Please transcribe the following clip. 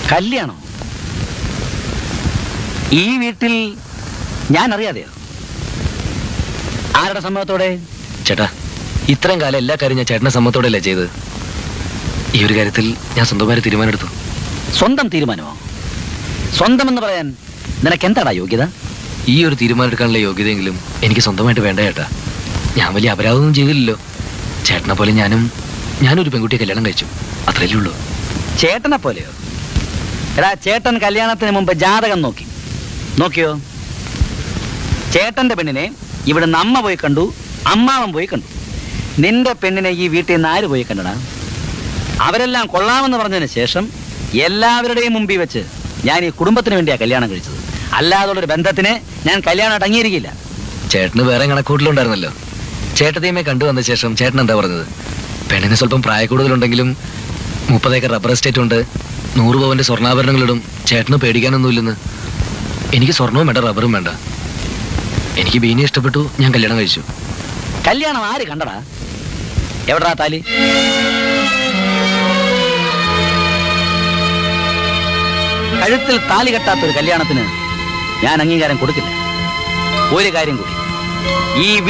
കല്യാണം ഈ വീട്ടിൽ ഞാൻ അറിയാതെയോ ആരുടെ സമ്മതത്തോടെ ചേട്ടാ ഇത്രയും കാലം എല്ലാ കാര്യം ഞാൻ ചേട്ടന്റെ സമ്മതത്തോടെയല്ലേ ചെയ്തത് ഈ ഒരു കാര്യത്തിൽ ഞാൻ സ്വന്തമായി തീരുമാനമെടുത്തു സ്വന്തം തീരുമാനമോ സ്വന്തം എന്ന് പറയാൻ നിനക്ക് എന്താടാ യോഗ്യത ഈ ഒരു തീരുമാനം എടുക്കാനുള്ള യോഗ്യതയെങ്കിലും എനിക്ക് സ്വന്തമായിട്ട് വേണ്ട ചേട്ടാ ഞാൻ വലിയ അപരാധമൊന്നും ചെയ്തില്ലല്ലോ ചേട്ടനെ പോലെ ഞാനും ഞാനൊരു പെൺകുട്ടിയെ കല്യാണം കഴിച്ചു അത്രയല്ലേ ഉള്ളൂ ചേട്ടനെ പോലെയോ എടാ ചേട്ടൻ കല്യാണത്തിന് മുമ്പ് ജാതകം നോക്കി നോക്കിയോ ചേട്ടന്റെ പെണ്ണിനെ ഇവിടെ അമ്മ പോയി കണ്ടു അമ്മാവൻ പോയി കണ്ടു നിന്റെ പെണ്ണിനെ ഈ വീട്ടിൽ നിന്ന് ആര് പോയി കണ്ടടാ അവരെല്ലാം കൊള്ളാമെന്ന് പറഞ്ഞതിന് ശേഷം എല്ലാവരുടെയും മുമ്പിൽ വെച്ച് ഞാൻ ഈ കുടുംബത്തിന് വേണ്ടിയാ കല്യാണം കഴിച്ചത് അല്ലാതുള്ളൊരു ബന്ധത്തിന് ഞാൻ കല്യാണമായിട്ട് അംഗീകരിക്കില്ല ചേട്ടന് വേറെ കണക്കൂട്ടിലുണ്ടായിരുന്നല്ലോ ചേട്ടത്തിയമ്മയെ കണ്ടു വന്ന ശേഷം ചേട്ടൻ എന്താ പറഞ്ഞത് പെണ്ണിന് സ്വല്പം പ്രായക്കൂടുതലുണ്ടെങ്കിലും മുപ്പതേക്കർ റബ്ബർ എസ്റ്റേറ്റ് ഉണ്ട് നൂറ് പവന്റെ സ്വർണ്ണാഭരണങ്ങളിടും ചേട്ടന് പേടിക്കാനൊന്നുമില്ലെന്ന് എനിക്ക് സ്വർണവും വേണ്ട റബ്ബറും വേണ്ട എനിക്ക് ബീനെ ഇഷ്ടപ്പെട്ടു ഞാൻ കല്യാണം കഴിച്ചു കല്യാണം ആര് കണ്ടടാ എവിടാ താലി കഴുത്തിൽ താലി കെട്ടാത്ത ഒരു കല്യാണത്തിന് ഞാൻ അംഗീകാരം കൊടുക്കില്ല ഒരു കാര്യം കൂടി ഈ